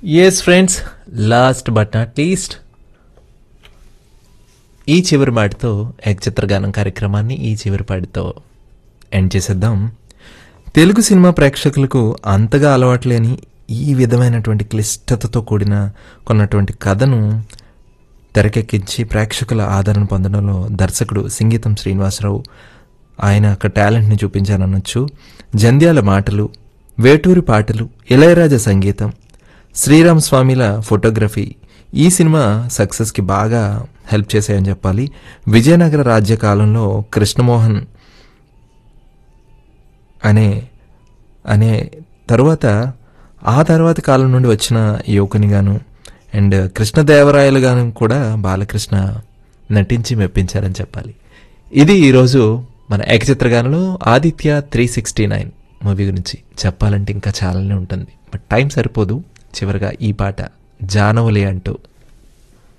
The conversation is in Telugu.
yes friends last but not least ఈ చివరి పాటితో ఏకచిత్రగానం కార్యక్రమాన్ని ఈ చివరి పాటితో ఎండ్ చేసేద్దాం తెలుగు సినిమా ప్రేక్షకులకు అంతగా అలవాటు లేని ఈ విధమైనటువంటి క్లిష్టతతో కూడిన కొన్నటువంటి కథను తెరకెక్కించి ప్రేక్షకుల ఆదరణ పొందడంలో దర్శకుడు సింగీతం శ్రీనివాసరావు ఆయన యొక్క టాలెంట్ని చూపించారనొచ్చు జంధ్యాల మాటలు వేటూరి పాటలు ఇళయరాజా సంగీతం శ్రీరామ్ స్వామిల ఫోటోగ్రఫీ ఈ సినిమా సక్సెస్కి బాగా హెల్ప్ చేశాయని చెప్పాలి విజయనగర రాజ్య కాలంలో కృష్ణమోహన్ అనే అనే తరువాత ఆ తర్వాత కాలం నుండి వచ్చిన యువకుని గాను అండ్ కృష్ణదేవరాయలు గాను కూడా బాలకృష్ణ నటించి మెప్పించారని చెప్పాలి ఇది ఈరోజు మన ఏకచిత్రగానంలో Aditya three sixty nine movie గురించి చెప్పాలంటే ఇంకా చాలానే ఉంటుంది బట్ టైం సరిపోదు చివరిగా ఈ పాట జానవులే అంటూ